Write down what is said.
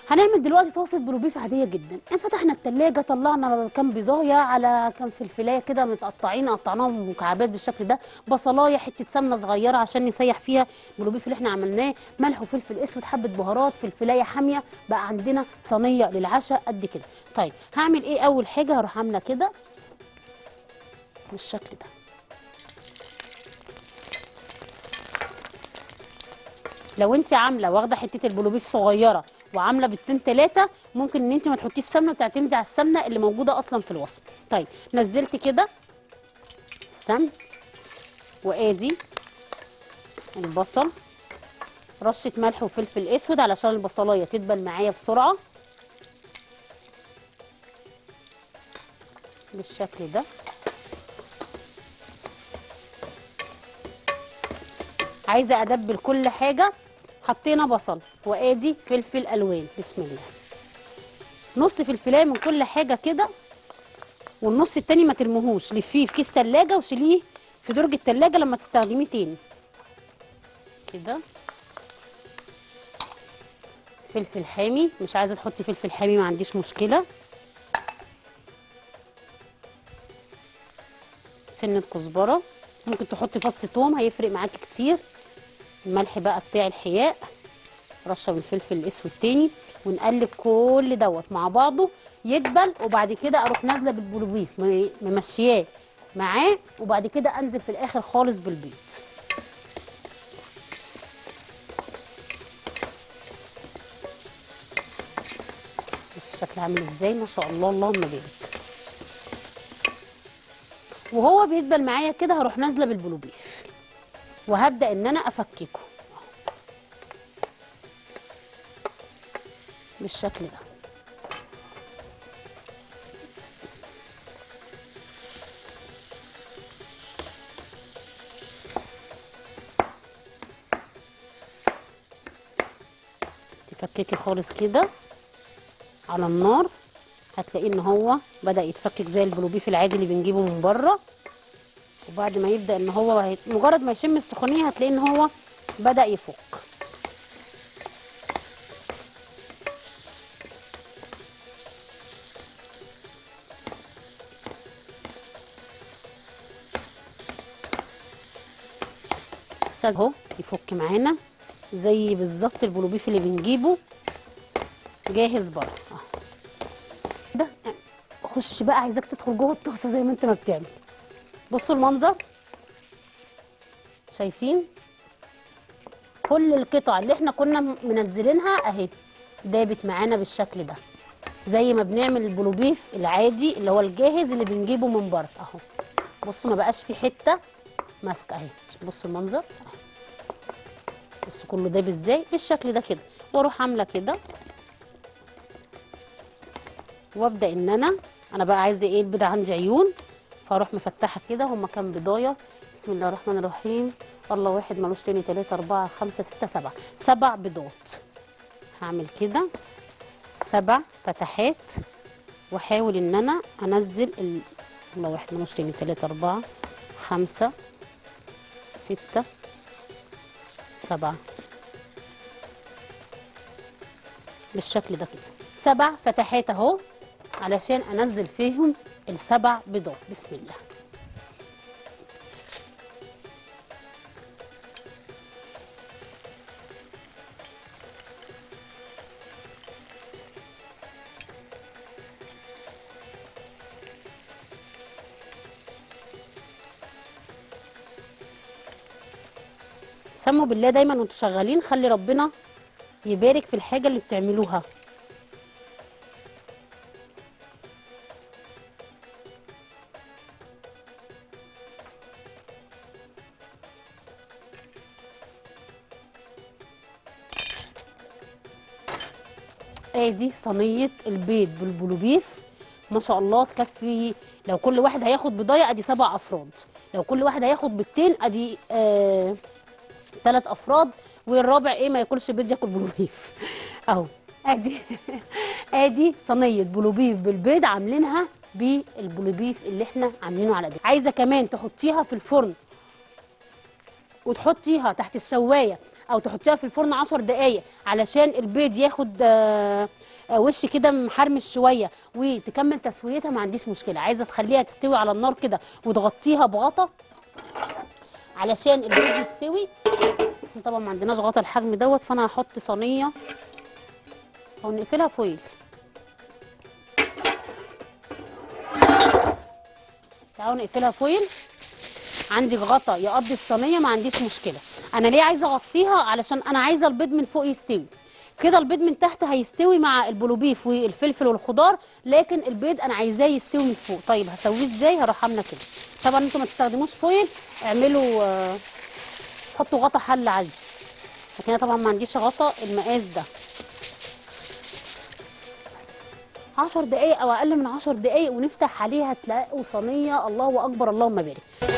هنعمل دلوقتي طاسه بلوبيف عاديه جدا فتحنا التلاجة طلعنا كام بيضايه على كام فلفلايه كده متقطعين قطعناهم مكعبات بالشكل ده بصلايه حته سمنه صغيره عشان نسيح فيها البلوبيف اللي احنا عملناه ملح وفلفل اسود حبه بهارات فلفلايه حاميه بقى عندنا صينيه للعشاء قد كده طيب هعمل ايه اول حاجه هروح عامله كده بالشكل ده لو انت عامله واخده حته البلوبيف صغيره وعامله بيضتين ثلاثه ممكن ان انت ما تحطيش سمنه وتعتمدي على السمنه اللي موجوده اصلا في الوصفه طيب نزلت كده السمن وادي البصل رشه ملح وفلفل اسود علشان البصلايه تدبل معايا بسرعه بالشكل ده عايزه ادبل كل حاجه حطينا بصل وادي فلفل الوان بسم الله نص فلفلايه من كل حاجه كده والنص التاني ما ترموهوش لفيه في كيس تلاجة وشيليه في درج التلاجة لما تستخدميه تاني كده فلفل حامي مش عايزه تحطي فلفل حامي ما عنديش مشكله سنه كزبره ممكن تحطي فص توم هيفرق معاكي كتير الملح بقى بتاع الحياء رشه من الفلفل الاسود تاني ونقلب كل دوت مع بعضه يدبل وبعد كده اروح نازله بالبلوبيف م- ممشياه معاه وبعد كده انزل في الاخر خالص بالبيض بص الشكل عامل ازاي ما شاء الله اللهم بارك وهو بيدبل معايا كده هروح نازله بالبلوبيف وهبدا ان انا افككه بالشكل ده تفككي خالص كده على النار هتلاقيه ان هو بدا يتفكك زي البلوبيف العادي اللي بنجيبه من بره وبعد ما يبدا ان هو هي- مجرد ما يشم السخونيه هتلاقيه ان هو بدا يفك استاذ اهو يفك معانا زي بالظبط البلوبيف اللي بنجيبه جاهز بره اهو ده خش بقى عايزاك تدخل جوه الطاسه زي ما انت ما بتعمل بصوا المنظر شايفين كل القطع اللي احنا كنا منزلينها اهي دابت معانا بالشكل ده زي ما بنعمل البلوبيف العادي اللي هو الجاهز اللي بنجيبه من بره اهو بصوا ما بقاش في حته ماسكه اهي بصوا المنظر اهي. بصوا كله داب ازاي بالشكل ده كده واروح عامله كده وابدا ان انا انا بقى عايزه ايه البيضه عندي عيون فاروح مفتحه كده هما كام بضايه بسم الله الرحمن الرحيم الله واحد ملوش تاني تلاته اربعه خمسه سته سبعه سبع بيضات هعمل كده سبع فتحات واحاول ان انا انزل ال... الله واحد ملوش تاني تلاته اربعه خمسه سته سبعه بالشكل ده كده سبع فتحات اهو علشان انزل فيهم السبع بيضات بسم الله سموا بالله دايما وانتوا شغالين خلي ربنا يبارك في الحاجه اللي بتعملوها ادي صينيه البيض بالبلوبيف ما شاء الله تكفي لو كل واحد هياخد بضايه ادي سبع افراد لو كل واحد هياخد بيضتين ادي آه ثلاث افراد والرابع ايه ما ياكلش بيض ياكل بلوبيف اهو ادي ادي صينيه بلوبيف بالبيض عاملينها بالبلوبيف اللي احنا عاملينه على دي عايزه كمان تحطيها في الفرن وتحطيها تحت الشوايه او تحطيها في الفرن 10 دقائق علشان البيض ياخد آه، آه، وش كده محرمش شويه وتكمل تسويتها ما عنديش مشكله عايزه تخليها تستوي على النار كده وتغطيها بغطا علشان البيض يستوي إحنا طبعا ما عندناش غطا الحجم دوت فانا هحط صينيه او نقفلها فويل تعالوا نقفلها فويل عندي غطا يقضي الصينيه ما عنديش مشكله انا ليه عايزه اغطيها علشان انا عايزه البيض من فوق يستوي كده البيض من تحت هيستوي مع البلوبيف والفلفل والخضار لكن البيض انا عايزاه يستوي من فوق طيب هسويه ازاي هروح عامله كده طبعا انتوا ما تستخدموش فويل اعملوا آه، حطوا غطا حل عادي لكن انا طبعا ما عنديش غطا المقاس ده بس 10 دقايق او اقل من 10 دقايق ونفتح عليها تلاقوا صينيه الله اكبر اللهم بارك